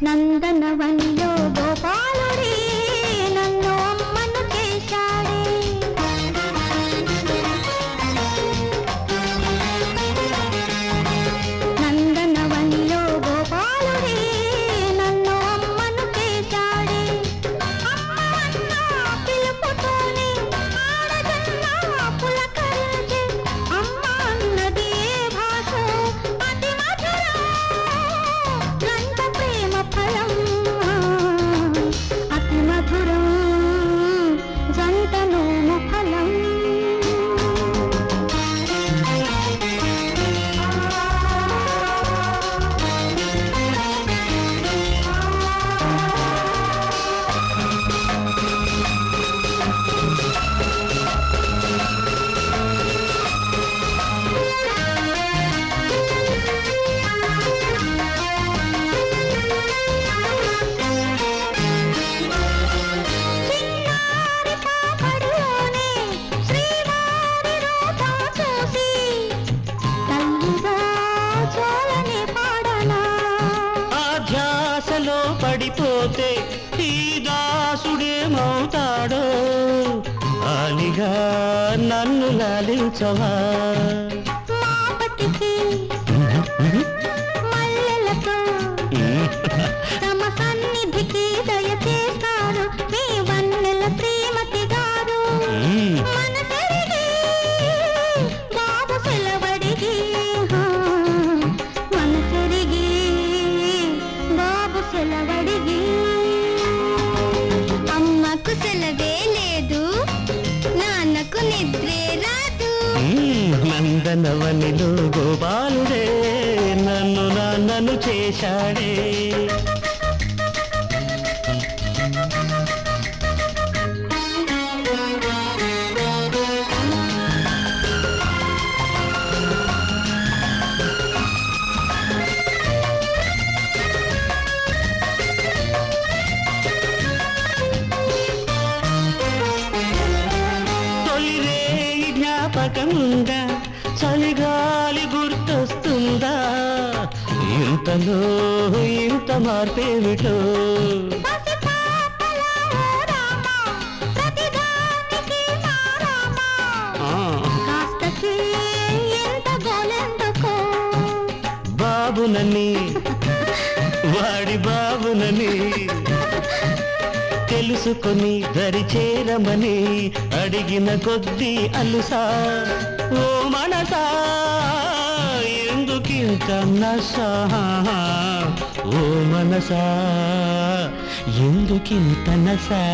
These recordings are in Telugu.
నందనవనిలో గోపాలుడే నన్ను అమ్మను చేశాడే నందనవనిలో గోపాలుడే నన్ను అమ్మను చేశాడే అమ్మ అన్న పిలుపుతోనే ఆడజన్న పులకరించే అమ్మ అన్నది ఏ భాష అతి మధురం గంట ప్రేమ ఫలం అతి మధురం జంట నోము ఫలం చిన్నారి పాపడిలోనే శ్రీవారి రూపం చూసి తల్లిగా చోళని పాడనా ఆ ధ్యాసలో పడిపోతే ఈ దాసుడేమవుతాడో ఆలిగా నన్ను లాలించవా మాపటికి మల్లెలతో తమ సన్నిధికి దయచేస్తారు మీ వన్నెల శ్రీమతి గారు మనసెరిగి బాబు సెలవడిగి హా, మనసెరిగి బాబు సెలవడిగి అమ్మకు సెలవే లేదు నాన్నకు నిద్రే రాదు నందనవనిలో గోపాలుడే నన్ను నాన్నను చేశాడే తొలిరే జ్ఞాపకముందా చలిగాలి గుర్తొస్తుందా ఇంతలో ఇంత మార్పేమిటో పసిపాపలా ఓ రామా, ప్రతిదానికి నా రామా. ఆ, కాస్తకి ఎంత గోలెందుకో బాబునని వాడి బాబునని తెలుసుకొని దరి చేరమని అడిగిన కొద్దీ అలుసా ఓ మనసా ఎందుకింత నసా ఓ మనసా ఎందుకింత నసా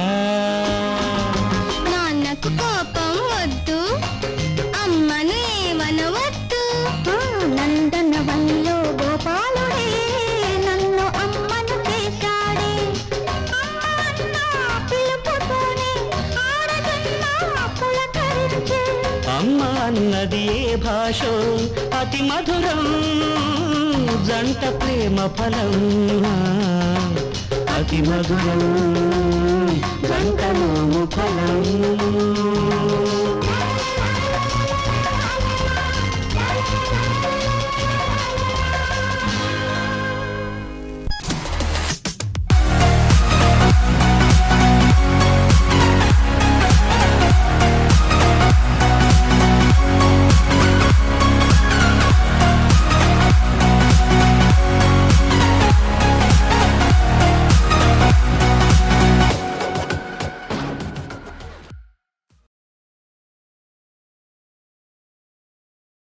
నాన్నకు కోపం వద్దు అమ్మను ఏమనవద్దు నందనవనిలో గోపాలుడే నన్ను అమ్మను చేశాడే అమ్మ అన్న పిలుపుతోనే ఆడజన్న పులకరించే అమ్మ అన్నది ఏ భాషో అతి మధురం జంట ప్రేమ ఫలం అతి మధురం జంట నోము ఫలం